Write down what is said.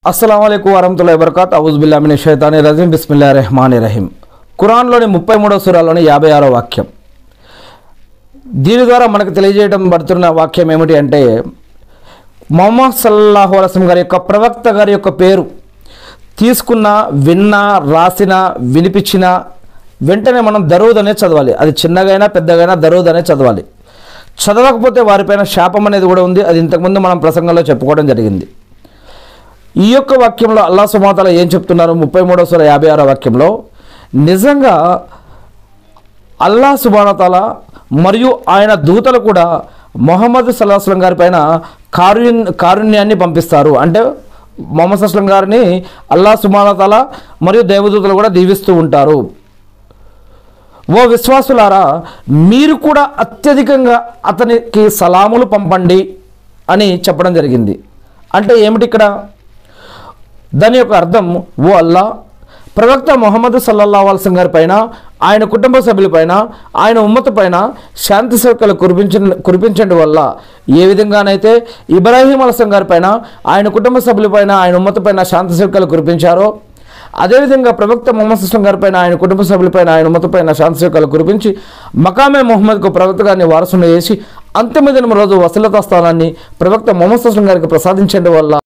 అస్సలం అయికు వరహతుల్లా వబర్కాత్ అవుజుబిల్లామిన షైతాని రజీం బిస్మిల్లా రెహమాన్ రహీం ఖురాన్లోని ముప్పై మూడో సూరాలోని యాభై ఆరో వాక్యం దీని ద్వారా మనకు తెలియజేయడం పడుతున్న వాక్యం ఏమిటి అంటే మొహమ్మద్ సల్లాహు అలసం గారి యొక్క ప్రవక్త గారి యొక్క పేరు తీసుకున్న విన్నా రాసిన వినిపించిన వెంటనే మనం దరూద్ అనే చదవాలి అది చిన్నగైనా పెద్దగైనా దరూద్ అనే చదవాలి చదవకపోతే వారిపైన శాపం అనేది కూడా ఉంది అది ఇంతకుముందు మనం ప్రసంగంలో చెప్పుకోవడం జరిగింది ఈ యొక్క వాక్యంలో అల్లా సుమాతల ఏం చెప్తున్నారు ముప్పై మూడో సుర యాభై ఆరో వాక్యంలో నిజంగా అల్లా సుబానతాల మరియు ఆయన దూతలు కూడా మొహమ్మద్ సల్లాహస్లం గారి పైన కారుణ్య కారుణ్యాన్ని పంపిస్తారు అంటే మొహమ్మద్ అస్లం గారిని అల్లా సుబానతాల మరియు దేవదూతలు కూడా దీవిస్తూ ఉంటారు ఓ విశ్వాసులారా మీరు కూడా అత్యధికంగా అతనికి సలాములు పంపండి అని చెప్పడం జరిగింది అంటే ఏమిటి ఇక్కడ దాని యొక్క అర్థం ఓ అల్లా ప్రవక్త మొహమ్మద్ సల్లల్లా అల్సం గారి పైన ఆయన కుటుంబ సభ్యులపైన ఆయన ఉమ్మత పైన శాంతి సౌకర్యాలు కురిపించ కురిపించడం వల్ల ఏ విధంగానైతే ఇబ్రాహీం అలసం గారి పైన ఆయన కుటుంబ సభ్యులపైన ఆయన ఉమ్మత పైన శాంతి సౌకర్యాలు కురిపించారో అదేవిధంగా ప్రవక్త మొహమ్మద్ సుస్లం గారిపైన ఆయన కుటుంబ సభ్యులపైన ఆయన ఉమ్మతపైన శాంతి సౌకర్యాలు కురిపించి మకామే మొహమ్మద్కు ప్రవక్త గారిని వారసును చేసి అంతిమ దినం రోజు వసలతా స్థానాన్ని ప్రవక్త మొహమ్మద్ సుస్లం గారికి ప్రసాదించడం వల్ల